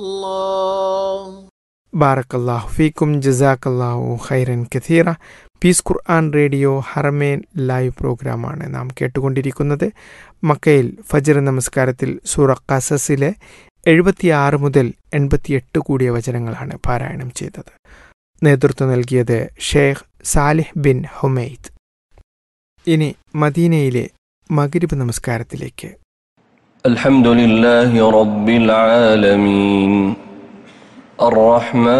الله ബാറക്കല്ലാഹു ഫീക്കും ജസാക്കല്ലാഹു ഖൈറൻ കഥീറ പീസ് ഖുർആൻ റേഡിയോ ഹറമേൻ ലൈവ് പ്രോഗ്രാമാണ് നാം കേട്ടുകൊണ്ടിരിക്കുന്നത് മക്കയിൽ ഫജർ നമസ്കാരത്തിൽ സൂറ കസസിലെ എഴുപത്തിയാറ് മുതൽ എൺപത്തിയെട്ട് കൂടിയ വചനങ്ങളാണ് പാരായണം ചെയ്തത് നേതൃത്വം നൽകിയത് ഷെയ്ഖ് സാലിഹ് ബിൻ ഹുമൈദ് ഇനി മദീനയിലെ മകരിബ് നമസ്കാരത്തിലേക്ക് الحمد لله رب العالمين الرحمن